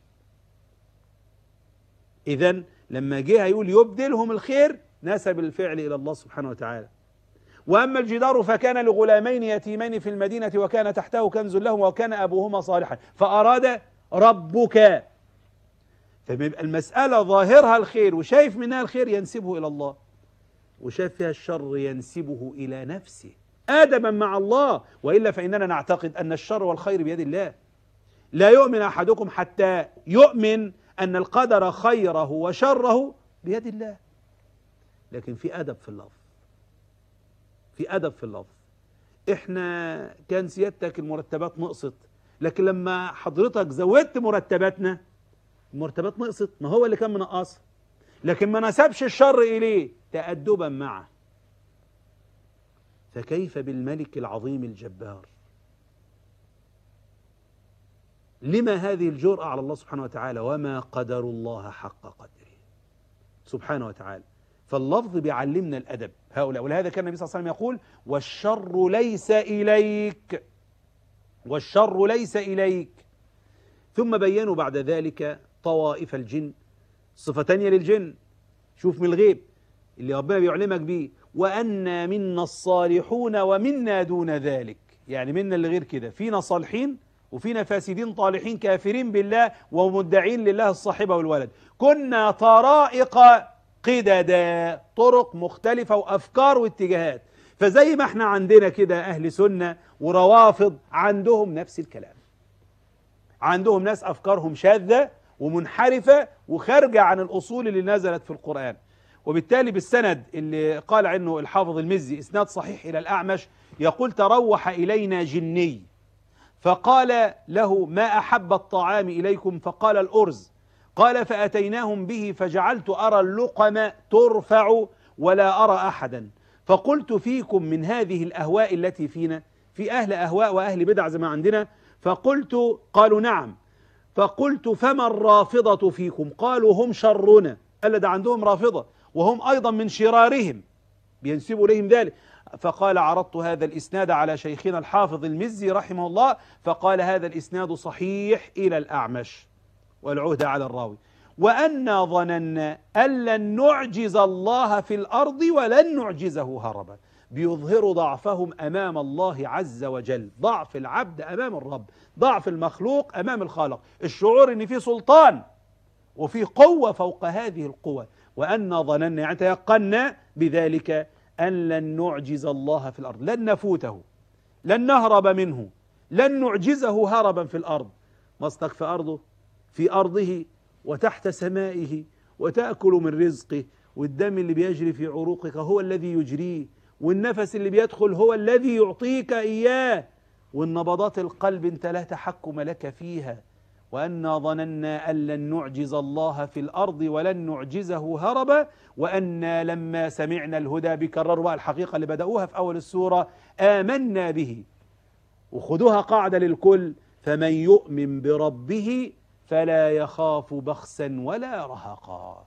إذا لما جه يقول يبدلهم الخير نسب الفعل إلى الله سبحانه وتعالى وأما الجدار فكان لغلامين يتيمين في المدينة وكان تحته كنز لهم وكان أبوهما صالحا فأراد ربك فبيبقى المسألة ظاهرها الخير وشايف منها الخير ينسبه إلى الله وشايف فيها الشر ينسبه إلى نفسه آدما مع الله وإلا فإننا نعتقد أن الشر والخير بيد الله لا يؤمن أحدكم حتى يؤمن أن القدر خيره وشره بيد الله لكن في أدب في اللفظ في أدب في اللفظ إحنا كان سيادتك المرتبات نقصت لكن لما حضرتك زودت مرتباتنا المرتبات نقصت ما هو اللي كان منقصها لكن ما نسبش الشر إليه تأدبا معه فكيف بالملك العظيم الجبار لما هذه الجرأة على الله سبحانه وتعالى وما قدر الله حق قدره سبحانه وتعالى فاللفظ بيعلمنا الأدب هؤلاء ولهذا كان النبي صلى الله عليه وسلم يقول والشر ليس إليك والشر ليس إليك ثم بينوا بعد ذلك طوائف الجن صفة تانية للجن شوف من الغيب اللي ربنا بيعلمك بيه وأنا منا الصالحون ومنا دون ذلك يعني منا اللي غير كده فينا صالحين وفينا فاسدين طالحين كافرين بالله ومدعين لله الصاحبة والولد كنا طرائق قددا طرق مختلفة وأفكار واتجاهات فزي ما احنا عندنا كده أهل سنة وروافض عندهم نفس الكلام عندهم ناس أفكارهم شاذة ومنحرفة وخارجة عن الأصول اللي نزلت في القرآن وبالتالي بالسند اللي قال عنه الحافظ المزي إسناد صحيح إلى الأعمش يقول تروح إلينا جني فقال له ما أحب الطعام إليكم فقال الأرز قال فأتيناهم به فجعلت أرى اللقم ترفع ولا أرى أحدا فقلت فيكم من هذه الأهواء التي فينا في أهل أهواء وأهل بدع زي ما عندنا فقلت قالوا نعم فقلت فما الرافضة فيكم قالوا هم شرنا قال ده عندهم رافضة وهم أيضا من شرارهم بينسبوا إليهم ذلك فقال عرضت هذا الإسناد على شيخنا الحافظ المزي رحمه الله فقال هذا الإسناد صحيح إلى الأعمش والعهد على الراوي وأنا ظننا أن لن نعجز الله في الأرض ولن نعجزه هربا بيظهروا ضعفهم أمام الله عز وجل ضعف العبد أمام الرب ضعف المخلوق أمام الخالق الشعور أن في سلطان وفي قوة فوق هذه القوة وأن ظننا يعني تيقنا بذلك أن لن نعجز الله في الأرض لن نفوته لن نهرب منه لن نعجزه هربا في الأرض مصدق في أرضه في أرضه وتحت سمائه وتأكل من رزقه والدم اللي بيجري في عروقك هو الذي يجريه والنفس اللي بيدخل هو الذي يعطيك إياه والنبضات القلب انت لا تحكم لك فيها وأنا ظننا أن لن نعجز الله في الأرض ولن نعجزه هربا وأنا لما سمعنا الهدى بكرروا بقى الحقيقة اللي بدأوها في أول السورة آمنا به وخذوها قاعدة للكل فمن يؤمن بربه فلا يخاف بخسا ولا رهقا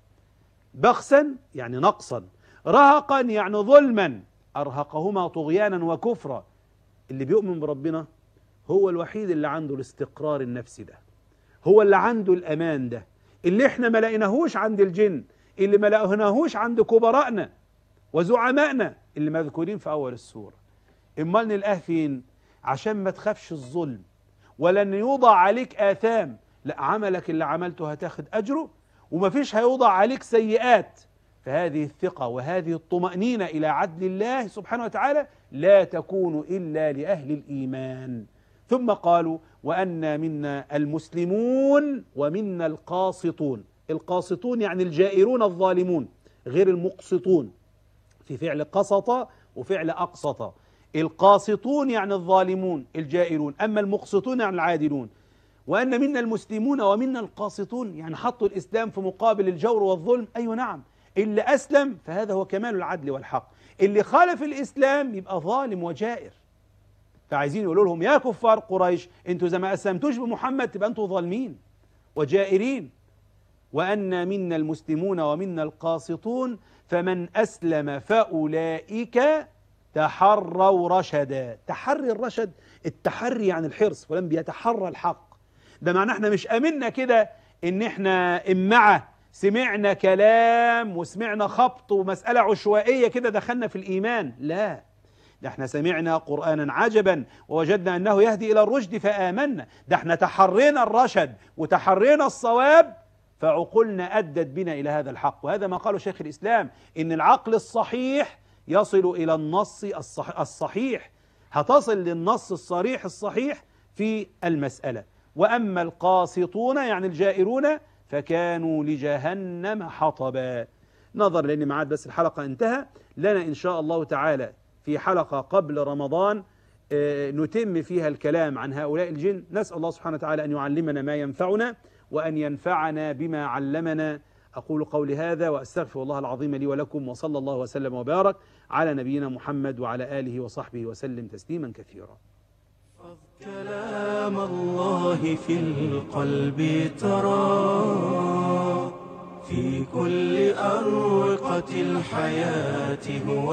بخسا يعني نقصا رهقا يعني ظلما أرهقهما طغيانا وكفرا اللي بيؤمن بربنا هو الوحيد اللي عنده الاستقرار النفسي ده هو اللي عنده الأمان ده اللي احنا ما لقيناهوش عند الجن اللي ما لقيناهوش عند كبرائنا وزعمائنا اللي مذكورين في أول السورة امال نلقاه فين عشان ما تخافش الظلم ولن يوضع عليك آثام لا عملك اللي عملته هتاخد أجره ومفيش هيوضع عليك سيئات فهذه الثقة وهذه الطمأنينة إلى عدل الله سبحانه وتعالى لا تكون إلا لأهل الإيمان ثم قالوا وأنا منا المسلمون ومنا القاسطون القاسطون يعني الجائرون الظالمون غير المقسطون في فعل قسط وفعل أقسط القاسطون يعني الظالمون الجائرون أما المقسطون يعني العادلون وأن منا المسلمون ومنا القاسطون يعني حطوا الإسلام في مقابل الجور والظلم أيوة نعم اللي أسلم فهذا هو كمال العدل والحق اللي خالف الإسلام يبقى ظالم وجائر فعايزين يقولوا لهم يا كفار قريش انتوا إذا ما أسلمتوش بمحمد تبقى انتوا ظالمين وجائرين وأن منا المسلمون ومنا القاسطون فمن أسلم فأولئك تحروا رشدا تحري الرشد التحري عن الحرص ولم بيتحرى الحق ده معناه احنا مش امنا كده ان احنا امعه سمعنا كلام وسمعنا خبط ومسألة عشوائية كده دخلنا في الإيمان لا ده احنا سمعنا قرآنا عجبا ووجدنا أنه يهدي إلى الرشد فآمنا ده احنا تحرينا الرشد وتحرينا الصواب فعقولنا أدت بنا إلى هذا الحق وهذا ما قاله شيخ الإسلام إن العقل الصحيح يصل إلى النص الصح الصحيح هتصل للنص الصريح الصحيح في المسألة وأما القاسطون يعني الجائرون فكانوا لجهنم حطبا نظر لأن معاد بس الحلقة انتهى لنا إن شاء الله تعالى في حلقة قبل رمضان نتم فيها الكلام عن هؤلاء الجن نسأل الله سبحانه وتعالى أن يعلمنا ما ينفعنا وأن ينفعنا بما علمنا أقول قولي هذا وأستغفر الله العظيم لي ولكم وصلى الله وسلم وبارك على نبينا محمد وعلى آله وصحبه وسلم تسليما كثيرا كلام الله في القلب ترى في كل أروقة الحياة هو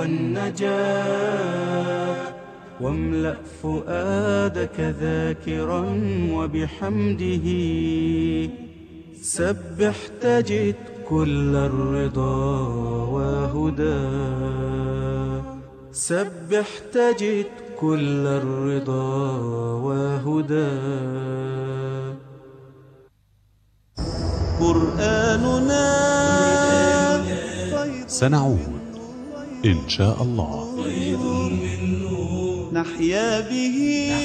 النجاة واملأ فؤادك ذاكرا وبحمده سبح تجد كل الرضا وهدى سبح تجد كل الرضا وهدى قرآننا سنعود إن شاء الله نحيا به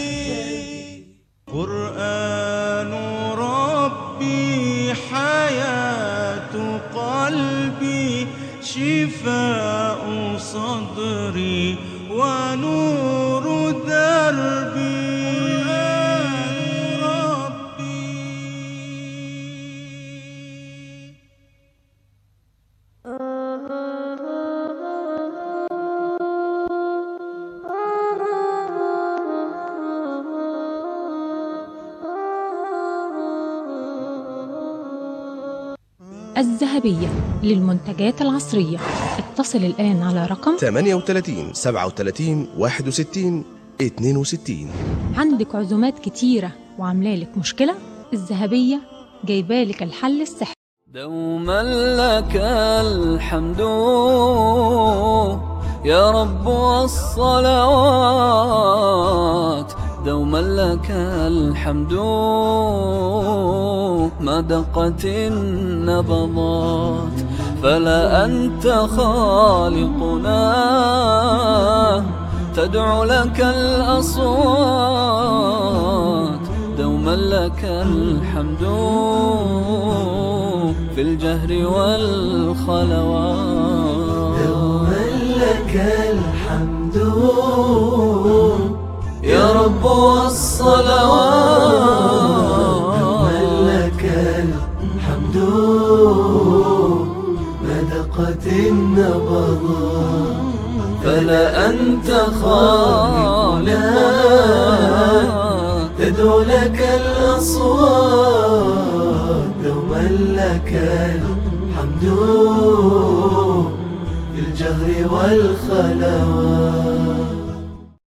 قرآن ربي حياة قلبي شفاء صدري ونور دربي ربي الذهبية للمنتجات العصرية اتصل الآن على رقم 38 37 61 62 عندك عزومات كتيرة وعاملالك مشكلة الذهبية جايبالك الحل السحري دوما لك الحمد يا رب والصلوات دوما لك الحمد ما دقت النبضات فلا أنت خالقنا تدعو لك الأصوات دوما لك الحمد في الجهر والخلوات دوما لك الحمد يا رب والصلوات دوما لك الحمد ما دقت النبضات فلا أنت خالقنا تدعو لك الأصوات دوما لك الحمد في الجهر والخلوات